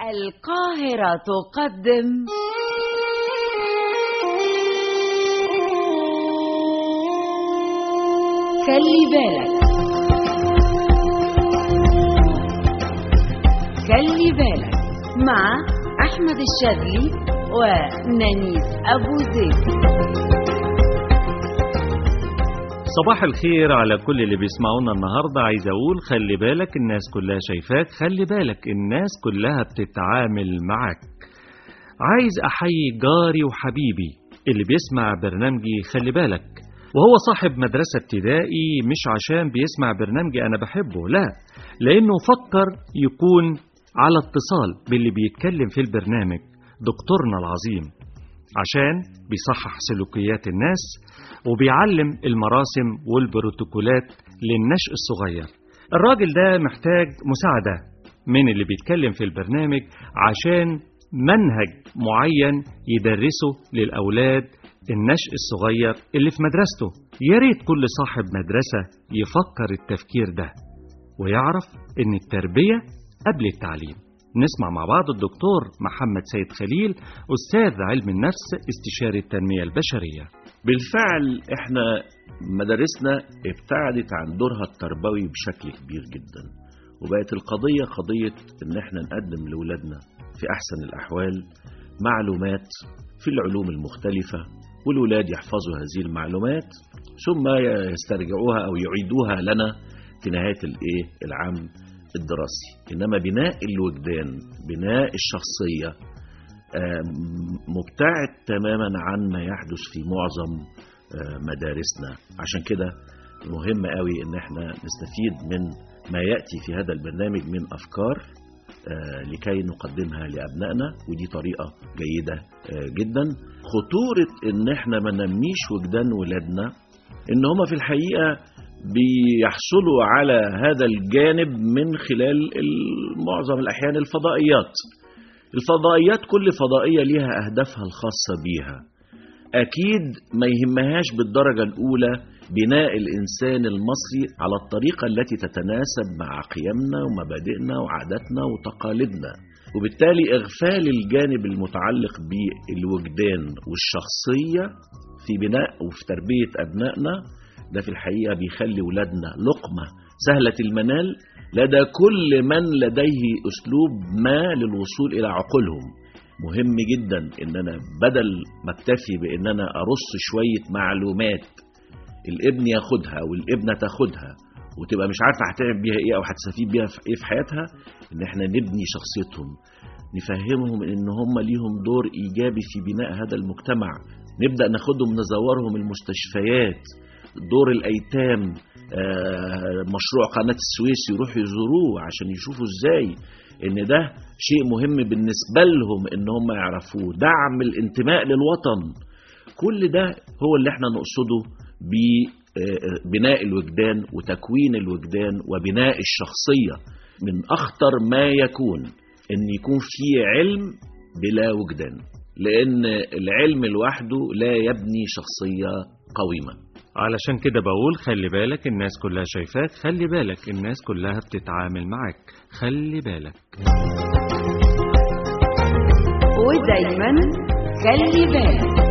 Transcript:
القاهرة تقدم خلي بالك خلي بالك مع أحمد الشاذلي ونانيس أبو زيد صباح الخير على كل اللي بيسمعونا النهاردة عايز أقول خلي بالك الناس كلها شايفاك خلي بالك الناس كلها بتتعامل معاك عايز أحيي جاري وحبيبي اللي بيسمع برنامجي خلي بالك وهو صاحب مدرسة ابتدائي مش عشان بيسمع برنامجي أنا بحبه لا لأنه فكر يكون على اتصال باللي بيتكلم في البرنامج دكتورنا العظيم عشان بيصحح سلوكيات الناس وبيعلم المراسم والبروتوكولات للنشء الصغير الراجل ده محتاج مساعدة من اللي بيتكلم في البرنامج عشان منهج معين يدرسه للأولاد النشء الصغير اللي في مدرسته يا ريت كل صاحب مدرسة يفكر التفكير ده ويعرف ان التربية قبل التعليم نسمع مع بعض الدكتور محمد سيد خليل أستاذ علم النفس استشاري التنمية البشرية بالفعل احنا مدارسنا ابتعدت عن دورها التربوي بشكل كبير جدا وبقت القضية قضية ان احنا نقدم لأولادنا في احسن الاحوال معلومات في العلوم المختلفة والولاد يحفظوا هذه المعلومات ثم يسترجعوها او يعيدوها لنا في نهاية الايه العام الدراسي انما بناء الوجدان بناء الشخصية مبتعد تماما عن ما يحدث في معظم مدارسنا عشان كده مهم قوي ان احنا نستفيد من ما ياتي في هذا البرنامج من افكار لكي نقدمها لابنائنا ودي طريقه جيده جدا خطوره ان احنا ما ننميش وجدان ولادنا ان هم في الحقيقه بيحصلوا على هذا الجانب من خلال معظم الاحيان الفضائيات الفضائيات كل فضائية ليها أهدافها الخاصة بيها أكيد ما يهمهاش بالدرجة الأولى بناء الإنسان المصري على الطريقة التي تتناسب مع قيمنا ومبادئنا وعاداتنا وتقاليدنا وبالتالي إغفال الجانب المتعلق بالوجدان والشخصية في بناء وفي تربية أبنائنا ده في الحقيقة بيخلي ولادنا لقمة سهلة المنال لدى كل من لديه أسلوب ما للوصول إلى عقولهم مهم جدا إن أنا بدل ما اكتفي بإن أنا أرص شوية معلومات الابن ياخدها والابنة تاخدها وتبقى مش عارفة هتعمل بيها إيه أو هتستفيد بيها في إيه في حياتها إن إحنا نبني شخصيتهم نفهمهم إن هم ليهم دور إيجابي في بناء هذا المجتمع نبدأ ناخدهم نزورهم المستشفيات دور الأيتام مشروع قناة السويس يروحوا يزوروه عشان يشوفوا ازاي ان ده شيء مهم بالنسبة لهم ان هم يعرفوه دعم الانتماء للوطن كل ده هو اللي احنا نقصده ببناء الوجدان وتكوين الوجدان وبناء الشخصية من اخطر ما يكون ان يكون في علم بلا وجدان لان العلم لوحده لا يبني شخصية قويمة علشان كده بقول خلي بالك الناس كلها شايفاك خلي بالك الناس كلها بتتعامل معاك خلي بالك ودايما خلي بالك